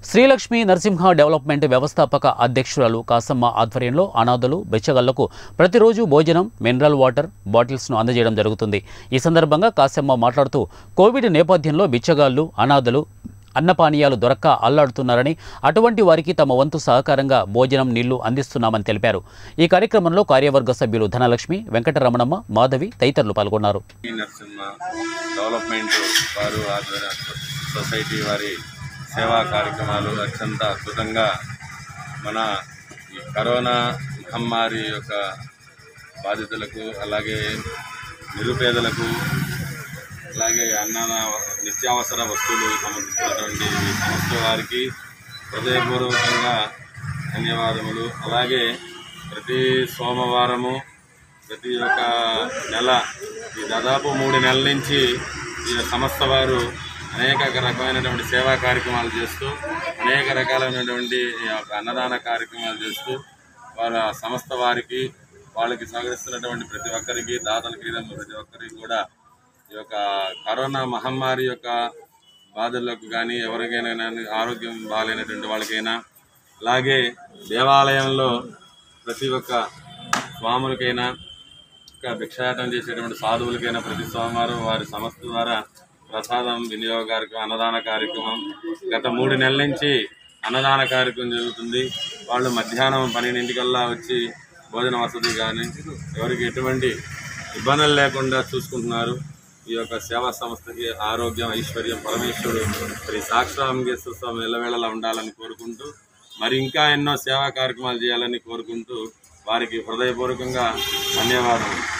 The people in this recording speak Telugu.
శ్రీలక్ష్మి నరసింహ డెవలప్మెంట్ వ్యవస్థాపక అధ్యక్షురాలు కాసమ్మ ఆధ్వర్యంలో అనాథలు బెచ్చగళ్లకు ప్రతిరోజు భోజనం మినరల్ వాటర్ బాటిల్స్ను అందజేయడం జరుగుతుంది ఈ సందర్భంగా కాసమ్మ మాట్లాడుతూ కోవిడ్ నేపథ్యంలో బిచ్చగాళ్లు అనాథలు అన్నపానీయాలు దొరక్క అల్లాడుతున్నారని అటువంటి వారికి తమ వంతు సహకారంగా భోజనం నీళ్లు అందిస్తున్నామని తెలిపారు ఈ కార్యక్రమంలో కార్యవర్గ సభ్యులు ధనలక్ష్మి వెంకటరమణమ్మ మాధవి తదితరులు పాల్గొన్నారు ఈ నరసింహ డెవలప్మెంట్ వారు ఆధ్వర్య సొసైటీ వారి సేవా కార్యక్రమాలు అత్యంత అద్భుతంగా మన ఈ కరోనా మహమ్మారి యొక్క బాధితులకు అలాగే నిరుపేదలకు అలాగే అన్న నిత్యావసర వస్తువులు సంబంధించినటువంటి ఈ సంస్థ వారికి హృదయపూర్వకంగా ధన్యవాదములు అలాగే ప్రతి సోమవారము ప్రతి ఒక్క నెల ఈ దాదాపు మూడు నెలల నుంచి ఈ సంస్థ వారు అనేక రకమైనటువంటి సేవా కార్యక్రమాలు చేస్తూ అనేక రకాలైనటువంటి ఈ యొక్క అన్నదాన కార్యక్రమాలు చేస్తూ వాళ్ళ సంస్థ వారికి వాళ్ళకి సహకరిస్తున్నటువంటి ప్రతి ఒక్కరికి దాతలకి ప్రతి ఒక్కరికి కూడా ఈ యొక్క కరోనా మహమ్మారి యొక్క బాధలకు కానీ ఎవరికైనా కానీ ఆరోగ్యం బాగాలేనటువంటి వాళ్ళకైనా అలాగే దేవాలయంలో ప్రతి ఒక్క స్వాములకైనా ఇంకా భిక్షాటం చేసేటువంటి సాధువులకైనా ప్రతి సోమవారం వారి సంస్థ ద్వారా ప్రసాదం వినియోగ కార్యక్రమం అన్నదాన కార్యక్రమం గత మూడు నెలల నుంచి అన్నదాన కార్యక్రమం జరుగుతుంది వాళ్ళు మధ్యాహ్నం పన్నెండింటికల్లా వచ్చి భోజన వసతి కానీ ఎవరికి ఎటువంటి ఇబ్బందులు లేకుండా చూసుకుంటున్నారు ఈ యొక్క సేవా సంస్థకి ఆరోగ్యం ఐశ్వర్యం పరమేశ్వరుడు శ్రీ సాక్షాంగేశ్వర స్వామి ఎల్లవేళలా ఉండాలని కోరుకుంటూ మరి ఇంకా ఎన్నో సేవా కార్యక్రమాలు చేయాలని కోరుకుంటూ వారికి హృదయపూర్వకంగా ధన్యవాదాలు